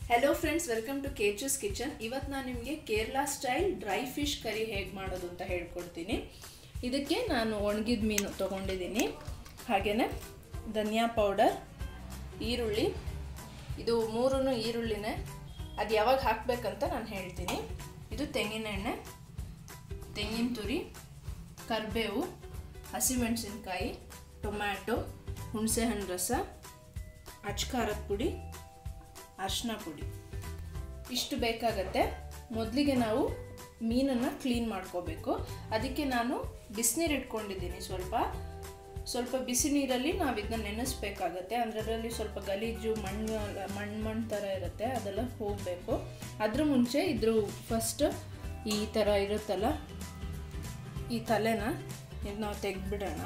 hello friends welcome to ಕೇಚಸ್ kitchen ಇವತ್ತು ನಾನು ನಿಮಗೆ Kerala style dry fish curry ಹೇಗೆ ಮಾಡೋದು ಅಂತ ಹೇಳ್ಕೊಡ್ತೀನಿ ಇದಕ್ಕೆ ನಾನು ಒಣಗಿದ ಮೀನು ತೊಗೊಂಡಿದ್ದೀನಿ ಹಾಗೆಯೇ ಧನಿಯಾ ಪೌಡರ್ ಈರುಳ್ಳಿ ಇದು ಮೂರೂ ಈರುಳ್ಳಿನೇ ಅದು ಯಾವಾಗ ಹಾಕಬೇಕಂತ ನಾನು ಹೇಳ್ತೀನಿ ಇದು ತೆಂಗಿನ ಎಣ್ಣೆ ತೆಂಗಿನ ತುರಿ ಕರಿಬೇವು ಹಸಿಮೆಣಸಿನ್ಕಾಯಿ ಟೊಮ್ಯಾಟೊ ಹುಣಸೆಹಣ್ಣು ರಸ ಅಚ್ಕಾರದ ಪುಡಿ ಅರಿಶಿನ ಪುಡಿ ಇಷ್ಟು ಬೇಕಾಗತ್ತೆ ಮೊದಲಿಗೆ ನಾವು ಮೀನನ್ನು ಕ್ಲೀನ್ ಮಾಡ್ಕೋಬೇಕು ಅದಕ್ಕೆ ನಾನು ಬಿಸಿನೀರು ಇಟ್ಕೊಂಡಿದ್ದೀನಿ ಸ್ವಲ್ಪ ಸ್ವಲ್ಪ ಬಿಸಿ ನೀರಲ್ಲಿ ನಾವು ಇದನ್ನ ನೆನೆಸ್ಬೇಕಾಗತ್ತೆ ಅದರಲ್ಲಿ ಸ್ವಲ್ಪ ಗಲೀಜು ಮಣ್ಣು ಮಣ್ಣು ಮಣ್ಣು ಥರ ಇರುತ್ತೆ ಅದೆಲ್ಲ ಹೋಗಬೇಕು ಅದ್ರ ಮುಂಚೆ ಇದ್ರ ಫಸ್ಟ್ ಈ ಥರ ಇರುತ್ತಲ್ಲ ಈ ತಲೆನ ಇದು ನಾವು ತೆಗೆದ್ಬಿಡೋಣ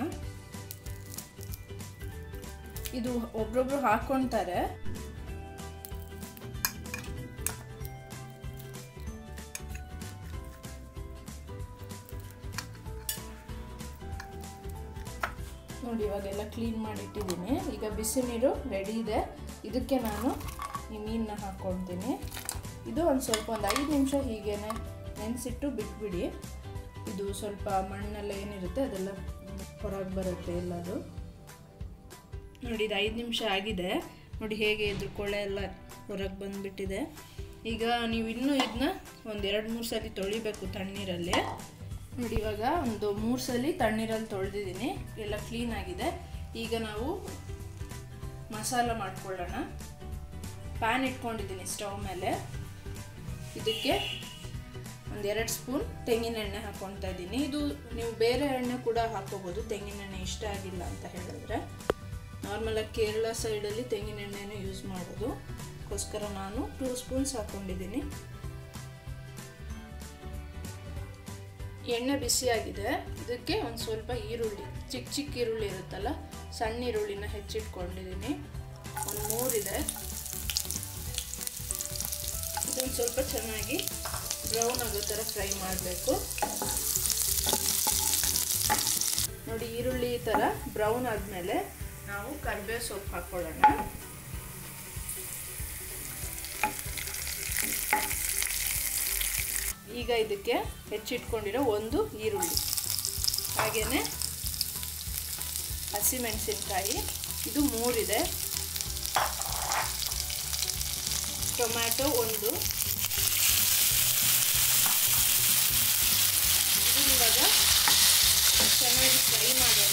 ಇದು ಒಬ್ರೊಬ್ರು ಹಾಕ್ಕೊಳ್ತಾರೆ ನೋಡಿ ಇವಾಗೆಲ್ಲ ಕ್ಲೀನ್ ಮಾಡಿ ಇಟ್ಟಿದ್ದೀನಿ ಈಗ ಬಿಸಿ ನೀರು ರೆಡಿ ಇದೆ ಇದಕ್ಕೆ ನಾನು ಈ ಮೀನನ್ನ ಹಾಕ್ಕೊಳ್ತೀನಿ ಇದು ಒಂದು ಸ್ವಲ್ಪ ಒಂದು ಐದು ನಿಮಿಷ ಹೀಗೇನೆ ನೆನೆಸಿಟ್ಟು ಬಿಟ್ಬಿಡಿ ಇದು ಸ್ವಲ್ಪ ಮಣ್ಣೆಲ್ಲ ಏನಿರುತ್ತೆ ಅದೆಲ್ಲ ಹೊರಗೆ ಬರುತ್ತೆ ಎಲ್ಲದು ನೋಡಿ ಇದು ಐದು ನಿಮಿಷ ಆಗಿದೆ ನೋಡಿ ಹೇಗೆ ಇದ್ರ ಕೊಳೆ ಎಲ್ಲ ಹೊರಗೆ ಬಂದುಬಿಟ್ಟಿದೆ ಈಗ ನೀವು ಇನ್ನೂ ಇದನ್ನ ಒಂದು ಎರಡು ಮೂರು ಸಲ ತೊಳಿಬೇಕು ತಣ್ಣೀರಲ್ಲಿ ನೋಡಿ ಇವಾಗ ಒಂದು ಮೂರು ಸಲ ತಣ್ಣೀರಲ್ಲಿ ತೊಳೆದಿದ್ದೀನಿ ಎಲ್ಲ ಕ್ಲೀನ್ ಆಗಿದೆ ಈಗ ನಾವು ಮಸಾಲ ಮಾಡ್ಕೊಳ್ಳೋಣ ಪ್ಯಾನ್ ಇಟ್ಕೊಂಡಿದ್ದೀನಿ ಸ್ಟವ್ ಮೇಲೆ ಇದಕ್ಕೆ ಒಂದೆರಡು ಸ್ಪೂನ್ ತೆಂಗಿನ ಎಣ್ಣೆ ಹಾಕ್ಕೊಳ್ತಾ ಇದ್ದೀನಿ ಇದು ನೀವು ಬೇರೆ ಎಣ್ಣೆ ಕೂಡ ಹಾಕೋಬೋದು ತೆಂಗಿನ ಎಣ್ಣೆ ಇಷ್ಟ ಆಗಿಲ್ಲ ಅಂತ ಹೇಳಿದ್ರೆ ನಾರ್ಮಲಾಗಿ ಕೇರಳ ಸೈಡಲ್ಲಿ ತೆಂಗಿನ ಎಣ್ಣೆನೂ ಯೂಸ್ ಮಾಡೋದು ಅದಕ್ಕೋಸ್ಕರ ನಾನು ಟೂ ಸ್ಪೂನ್ಸ್ ಹಾಕ್ಕೊಂಡಿದ್ದೀನಿ ಎಣ್ಣೆ ಬಿಸಿಯಾಗಿದೆ ಇದಕ್ಕೆ ಒಂದು ಸ್ವಲ್ಪ ಈರುಳ್ಳಿ ಚಿಕ್ಕ ಚಿಕ್ಕ ಈರುಳ್ಳಿ ಇರುತ್ತಲ್ಲ ಸಣ್ಣ ಈರುಳ್ಳಿನ ಹೆಚ್ಚಿಟ್ಕೊಂಡಿದ್ದೀನಿ ಒಂದು ಮೂರಿದೆ ಇದೊಂದು ಸ್ವಲ್ಪ ಚೆನ್ನಾಗಿ ಬ್ರೌನ್ ಆಗೋ ಥರ ಫ್ರೈ ಮಾಡಬೇಕು ನೋಡಿ ಈರುಳ್ಳಿ ಈ ಥರ ಬ್ರೌನ್ ಆದಮೇಲೆ ನಾವು ಕರಿಬೇವು ಸೊಪ್ಪು ಹಾಕ್ಕೊಳ್ಳೋಣ ಈಗ ಇದಕ್ಕೆ ಹೆಚ್ಚಿಟ್ಕೊಂಡಿರೋ ಒಂದು ಈರುಳ್ಳಿ ಹಾಗೆಯೇ ಹಸಿಮೆಣಸಿನ್ಕಾಯಿ ಇದು ಮೂರಿದೆ ಟೊಮ್ಯಾಟೊ ಒಂದು ಇದು ಇವಾಗ ಚೆನ್ನಾಗಿ ಫ್ರೈ ಮಾಡೋಣ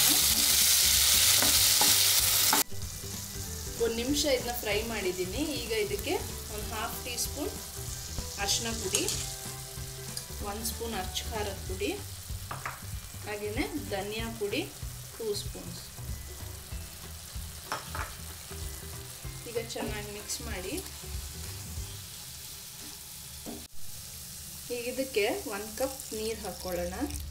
ಒಂದು ನಿಮಿಷ ಇದನ್ನ ಫ್ರೈ ಮಾಡಿದ್ದೀನಿ ಈಗ ಇದಕ್ಕೆ ಒಂದು ಹಾಫ್ ಟೀ ಸ್ಪೂನ್ ಅರಿಶಿನ ಪುಡಿ ಒಂದು ಸ್ಪೂನ್ ಅಚ್ಚ ಖಾರದ ಪುಡಿ ಹಾಗೆಯೇ ಧನಿಯಾ ಪುಡಿ ಟೂ ಸ್ಪೂನ್ಸ್ ಈಗ ಚೆನ್ನಾಗಿ ಮಿಕ್ಸ್ ಮಾಡಿ ಈಗ ಇದಕ್ಕೆ ಒಂದು ಕಪ್ ನೀರು ಹಾಕ್ಕೊಳ್ಳೋಣ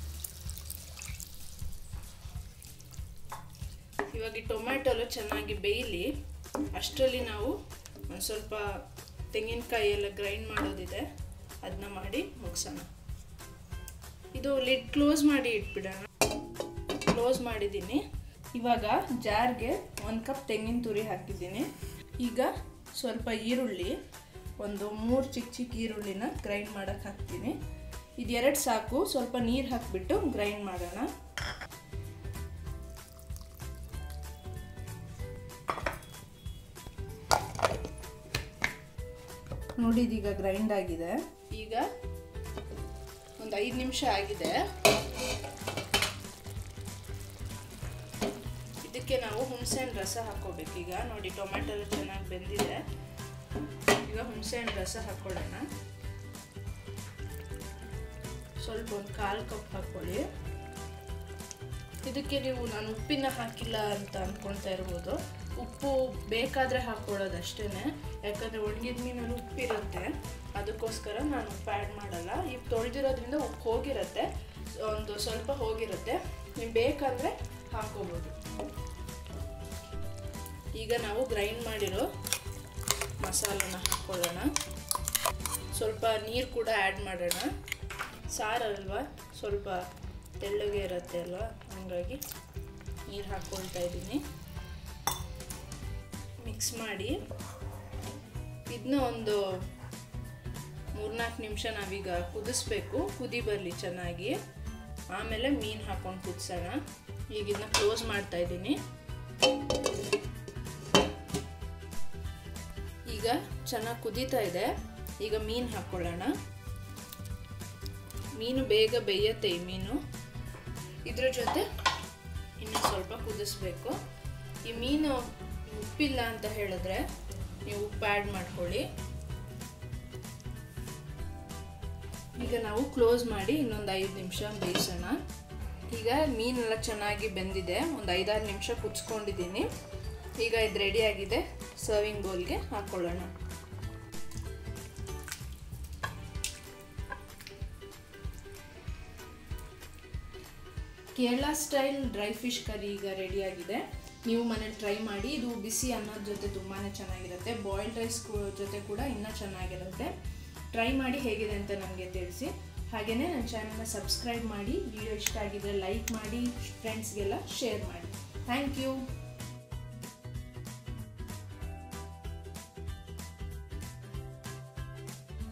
ಇವಾಗ ಈ ಟೊಮ್ಯಾಟೊ ಎಲ್ಲ ಚೆನ್ನಾಗಿ ಬೇಯಲಿ ಅಷ್ಟರಲ್ಲಿ ನಾವು ಒಂದು ಸ್ವಲ್ಪ ತೆಂಗಿನಕಾಯಿ ಎಲ್ಲ ಗ್ರೈಂಡ್ ಮಾಡೋದಿದೆ ಅದನ್ನ ಮಾಡಿ ಮುಗಿಸೋಣ ಇದು ಲಿಡ್ ಕ್ಲೋಸ್ ಮಾಡಿ ಇಟ್ಬಿಡೋಣ ಕ್ಲೋಸ್ ಮಾಡಿದ್ದೀನಿ ಇವಾಗ ಜಾರ್ಗೆ ಒಂದು ಕಪ್ ತೆಂಗಿನ ತುರಿ ಹಾಕಿದ್ದೀನಿ ಈಗ ಸ್ವಲ್ಪ ಈರುಳ್ಳಿ ಒಂದು ಮೂರು ಚಿಕ್ಕ ಚಿಕ್ಕ ಈರುಳ್ಳಿನ ಗ್ರೈಂಡ್ ಮಾಡೋಕ್ಕೆ ಹಾಕ್ತೀನಿ ಇದು ಎರಡು ಸಾಕು ಸ್ವಲ್ಪ ನೀರು ಹಾಕಿಬಿಟ್ಟು ಗ್ರೈಂಡ್ ಮಾಡೋಣ ನೋಡಿದೀಗ ಗ್ರೈಂಡ್ ಆಗಿದೆ ಈಗ ಒಂದು ಐದು ನಿಮಿಷ ಆಗಿದೆ ಇದಕ್ಕೆ ನಾವು ಹುಣಸೆಹಣ್ಣು ರಸ ಹಾಕೋಬೇಕು ಈಗ ನೋಡಿ ಟೊಮೆಟೊ ಎಲ್ಲ ಚೆನ್ನಾಗಿ ಬೆಂದಿದೆ ಈಗ ಹುಣಸೆಹಣ್ಣು ರಸ ಹಾಕ್ಕೊಳ್ಳೋಣ ಸ್ವಲ್ಪ ಒಂದು ಕಾಲು ಕಪ್ ಹಾಕ್ಕೊಳ್ಳಿ ಇದಕ್ಕೆ ನೀವು ನಾನು ಉಪ್ಪಿನ ಹಾಕಿಲ್ಲ ಅಂತ ಅಂದ್ಕೊಳ್ತಾ ಇರ್ಬೋದು ಉಪ್ಪು ಬೇಕಾದರೆ ಹಾಕ್ಕೊಳ್ಳೋದು ಅಷ್ಟೇ ಯಾಕಂದರೆ ಒಣಗಿದ ಮೀನಲ್ಲಿ ಉಪ್ಪಿರುತ್ತೆ ಅದಕ್ಕೋಸ್ಕರ ನಾನು ಉಪ್ಪು ಆ್ಯಡ್ ಮಾಡಲ್ಲ ಈಗ ತೊಳೆದಿರೋದ್ರಿಂದ ಉಪ್ಪು ಹೋಗಿರುತ್ತೆ ಒಂದು ಸ್ವಲ್ಪ ಹೋಗಿರುತ್ತೆ ನೀವು ಬೇಕಾದರೆ ಹಾಕೋಬೋದು ಈಗ ನಾವು ಗ್ರೈಂಡ್ ಮಾಡಿರೋ ಮಸಾಲನ ಹಾಕ್ಕೊಳ್ಳೋಣ ಸ್ವಲ್ಪ ನೀರು ಕೂಡ ಆ್ಯಡ್ ಮಾಡೋಣ ಸಾರಲ್ವಾ ಸ್ವಲ್ಪ ತೆಳ್ಳಗೆ ಇರುತ್ತೆ ಅಲ್ವಾ ಹಾಗಾಗಿ ನೀರು ಹಾಕ್ಕೊಳ್ತಾ ಇದ್ದೀನಿ ಮಿಕ್ಸ್ ಮಾಡಿ ಇದನ್ನ ಒಂದು ಮೂರ್ನಾಲ್ಕು ನಿಮಿಷ ನಾವೀಗ ಕುದಿಸ್ಬೇಕು ಕುದಿ ಬರಲಿ ಚೆನ್ನಾಗಿ ಆಮೇಲೆ ಮೀನು ಹಾಕೊಂಡು ಕುದಿಸೋಣ ಈಗ ಇದನ್ನ ಕ್ಲೋಸ್ ಮಾಡ್ತಾ ಇದ್ದೀನಿ ಈಗ ಚೆನ್ನಾಗಿ ಕುದೀತಾ ಇದೆ ಈಗ ಮೀನು ಹಾಕ್ಕೊಳ್ಳೋಣ ಮೀನು ಬೇಗ ಬೇಯತ್ತೆ ಈ ಮೀನು ಇದ್ರ ಜೊತೆ ಇನ್ನೂ ಸ್ವಲ್ಪ ಕುದಿಸ್ಬೇಕು ಈ ಮೀನು ಉಪ್ಪಿಲ್ಲ ಅಂತ ಹೇಳಿದ್ರೆ ನೀವು ಉಪ್ಪು ಆ್ಯಡ್ ಮಾಡ್ಕೊಳ್ಳಿ ಈಗ ನಾವು ಕ್ಲೋಸ್ ಮಾಡಿ ಇನ್ನೊಂದು ಐದು ನಿಮಿಷ ಬೇಯಿಸೋಣ ಈಗ ಮೀನೆಲ್ಲ ಚೆನ್ನಾಗಿ ಬೆಂದಿದೆ ಒಂದು ಐದಾರು ನಿಮಿಷ ಕುಚ್ಕೊಂಡಿದ್ದೀನಿ ಈಗ ಇದು ರೆಡಿ ಆಗಿದೆ ಸರ್ವಿಂಗ್ ಬೌಲ್ಗೆ ಹಾಕ್ಕೊಳ್ಳೋಣ Kerala style dry fish curry ಈಗ ರೆಡಿಯಾಗಿದೆ ನೀವು ಮನೇಲಿ ಟ್ರೈ ಮಾಡಿ ಇದು ಬಿಸಿ ಅನ್ನೋದ್ರ ಜೊತೆ ತುಂಬಾ ಚೆನ್ನಾಗಿರುತ್ತೆ ಬಾಯ್ಲ್ಡ್ ರೈಸ್ ಜೊತೆ ಕೂಡ ಇನ್ನೂ ಚೆನ್ನಾಗಿರುತ್ತೆ ಟ್ರೈ ಮಾಡಿ ಹೇಗಿದೆ ಅಂತ ನನಗೆ ತಿಳಿಸಿ ಹಾಗೆಯೇ ನನ್ನ ಚಾನಲ್ನ ಸಬ್ಸ್ಕ್ರೈಬ್ ಮಾಡಿ ವಿಡಿಯೋ ಇಷ್ಟ ಆಗಿದ್ರೆ ಲೈಕ್ ಮಾಡಿ ಫ್ರೆಂಡ್ಸ್ಗೆಲ್ಲ ಶೇರ್ ಮಾಡಿ ಥ್ಯಾಂಕ್ ಯು